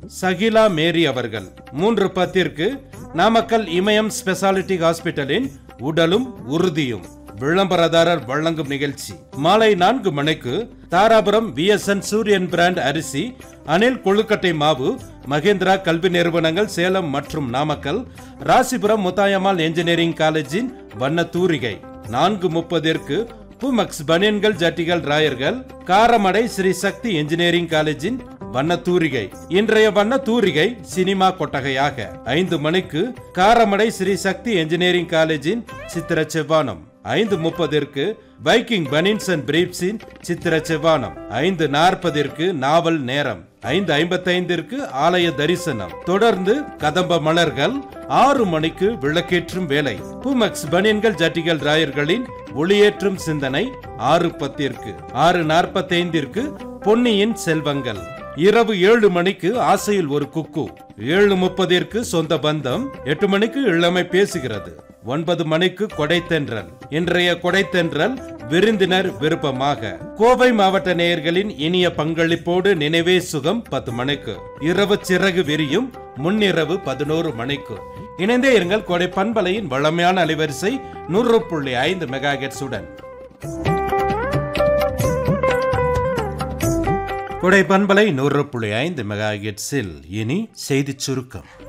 சகிலா மேரி அவர்கள் மூன்று பத்திற்கு நாமக்கல் இமயம் ஸ்பெஷாலிட்டி ஹாஸ்பிட்டலின் உடலும் உறுதியும் விளம்பரதாரர் வழங்கும் நிகழ்ச்சி மாலை நான்கு மணிக்கு தாராபுரம் விஎஸ்என் சூரியன் பிராண்ட் அரிசி அனில் கொழுக்கட்டை மாவு மகேந்திரா கல்வி நிறுவனங்கள் சேலம் மற்றும் நாமக்கல் ராசிபுரம் முத்தாயம்மாள் என்ஜினியரிங் காலேஜின் வண்ண தூரிகை நான்கு முப்பதிற்கு புமக்ஸ் பனியன்கள் ஜட்டிகள் ராயர்கள் காரமடை ஸ்ரீ சக்தி என்ஜினியரிங் காலேஜின் வண்ண தூரிகை இன்றைய வண்ண தூரிகை சினிமா கொட்டகையாக ஐந்து மணிக்கு காரமடை ஸ்ரீ சக்தி என்ஜினியரிங் காலேஜின் சித்திர செவ்வானம் ஐந்து முப்பதிற்கு பைக்கிங் பனின்ஸ் அண்ட் பிரீப்ஸின் சித்திர செவ்வானம் ஐந்து நாற்பதிற்கு நாவல் நேரம் ஐந்து ஐம்பத்தைந்திற்கு ஆலய தரிசனம் தொடர்ந்து கதம்ப மலர்கள் ஆறு மணிக்கு விளக்கேற்றும் வேலை புமக்ஸ் பனியன்கள் ஜட்டிகள் ராயர்களின் ஒளியேற்றும் சிந்தனை ஆறு பத்திற்கு ஆறு நாற்பத்தைந்திற்கு பொன்னியின் செல்வங்கள் இரவு ஏழு மணிக்கு ஆசையில் ஒரு குக்கு ஏழு முப்பதிற்கு சொந்த பந்தம் எட்டு மணிக்கு இளமை பேசுகிறது ஒன்பது மணிக்கு கொடைத்தென்றல் இன்றைய கொடைத்தென்றல் விருந்தினர் விருப்பமாக கோவை மாவட்ட நேயர்களின் இனிய பங்களிப்போடு நினைவே சுகம் பத்து மணிக்கு இரவு சிறகு விரியும் முன்னிரவு பதினோரு மணிக்கு இணைந்தே இருங்கள் கொடை பண்பலையின் வளமையான அலைவரிசை நூறு புள்ளி ஐந்து மெகா உடன் கொடை பண்பலை நூறு புள்ளி ஐந்து மெகா இனி செய்திச் சுருக்கம்